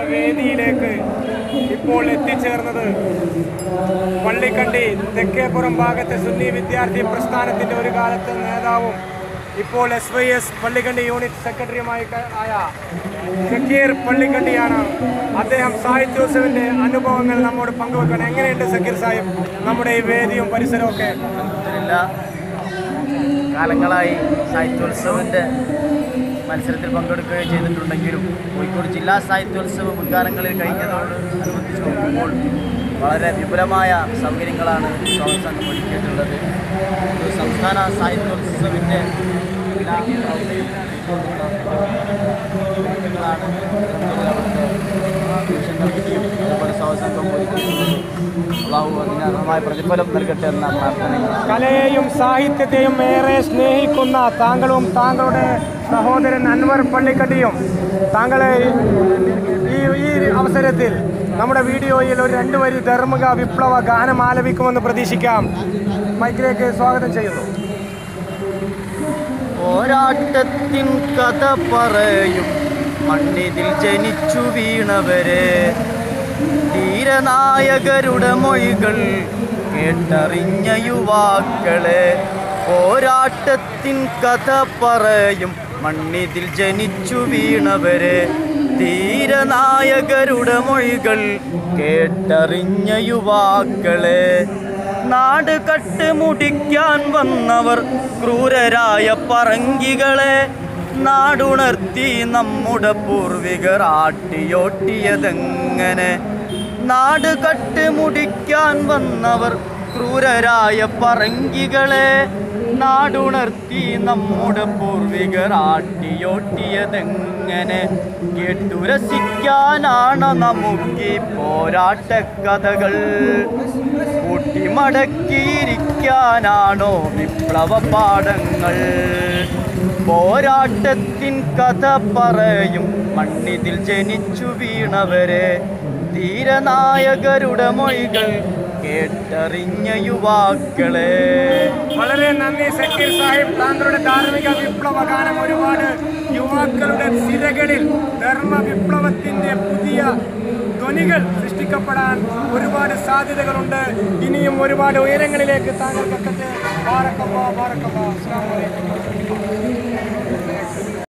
വേദിയിലേക്ക് ഇപ്പോൾ എത്തിച്ചേർന്നത് പള്ളിക്കണ്ടി തെക്കേപ്പുറം ഭാഗത്തെ സുന്നി വിദ്യാർത്ഥി പ്രസ്ഥാനത്തിന്റെ ഒരു കാലത്തെ നേതാവും ഇപ്പോൾ S Y S Pallikkandi unit സെക്രട്ടറിയുമായി ക- ആയ സക്കീർ പള്ളിക്കണ്ടിയാണ് അദ്ദേഹം സാഹിത്യോത്സവിന്റെ അനുഭവങ്ങൾ നമ്മോട് പങ്കുവെക്കണം എങ്ങനെയുണ്ട് സക്കീർ സാഹിബ് നമ്മുടെ ഈ വേദിയും പരിസരവും ഒക്കെ അൽഹംദുലില്ലാ കാലങ്ങളായി സാഹിത്യോത്സവൻ്റെ മത്സരത്തിൽ പങ്കെടുക്കുകയും ചെയ്തിട്ടുണ്ടെങ്കിലും കോഴിക്കോട് ജില്ലാ സാഹിത്യോത്സവ മുൻകാലങ്ങളിൽ കഴിഞ്ഞതോട് അനുബന്ധിച്ച് നോക്കുമ്പോൾ വളരെ വിപുലമായ സൗകര്യങ്ങളാണ് സ്വാഗത സംഘം ഒരുക്കിയിട്ടുള്ളത് ഒരു സംസ്ഥാന സാഹിത്യോത്സവിൻ്റെ എല്ലാ പ്രവർത്തനങ്ങളാണ് അവിടുത്തെ നിമിഷങ്ങൾക്കും അതുപോലെ സ്വാഗത സംഘം ഒരുക്കിയിട്ടുള്ളത് അള്ളാഹു അതിന് അർഹമായ പ്രതിഫലം നൽകട്ടെ എന്ന പ്രാർത്ഥനകളാണ് കലയെയും സാഹിത്യത്തെയും ഏറെ സ്നേഹിക്കുന്ന താങ്കളും താങ്കളുടെ സഹോദരൻ അൻവർ പള്ളിക്കട്ടിയും താങ്കളെ ഈ ഈ അവസരത്തിൽ നമ്മുടെ വീഡിയോയിൽ ഒരു രണ്ട് വരി ധർമ്മിക വിപ്ലവ ഗാനം ആലപിക്കുമെന്ന് പ്രതീക്ഷിക്കാം മൈക്കിലേക്ക് സ്വാഗതം ചെയ്യുന്നു പോരാട്ടത്തിൻ കഥ പറയും മണ്ണിതിൽ ജനിച്ചു വീണവരെ ധീരനായകരുടെ മൊഴികൾ കേട്ടറിഞ്ഞ യുവാക്കളെ പോരാട്ടത്തിൻ കഥ പറയും മണ്ണിതിൽ ജനിച്ചു വീണവരെ ധീരനായകരുടെ മൊഴികൾ കേട്ടറിഞ്ഞ യുവാക്കളെ നാട് കട്ടുമുടിക്കാൻ വന്നവർ ക്രൂരരായ പറങ്കികളെ നാടുണർത്തി നമ്മുടെ പൂർവികർ ആട്ടിയോട്ടിയതെങ്ങനെ നാട് കട്ടുമുടിക്കാൻ വന്നവർ ക്രൂരരായ പറങ്കികളെ നാടുണർത്തി നമ്മുടെ പൂർവികർ ആട്ടിയോട്ടിയതെങ്ങനെ കേട്ടുരസിക്കാനാണ് നമുക്ക് പോരാട്ട കഥകൾ കൂട്ടിമടക്കിയിരിക്കാനാണോ വിപ്ലവ പാഠങ്ങൾ പോരാട്ടത്തിൻ കഥ പറയും മണ്ണിതിൽ ജനിച്ചു വീണവരെ ധീരനായകരുടെ മൊഴികൾ കേട്ടറിഞ്ഞ യുവാക്കളെ വളരെ നന്ദി സക്കീർ സാഹിബ് താങ്കളുടെ ധാർമ്മിക വിപ്ലവ ഗാനം ഒരുപാട് യുവാക്കളുടെ സിരകളിൽ ധർമ്മ വിപ്ലവത്തിന്റെ പുതിയ ധ്വനികൾ സൃഷ്ടിക്കപ്പെടാൻ ഒരുപാട് സാധ്യതകളുണ്ട് ഇനിയും ഒരുപാട് ഉയരങ്ങളിലേക്ക് താങ്കൾക്കൊക്കെ ബാറക്കമ്മ ബാറക്കമ്മ അസ്സലാമു അലൈക്കും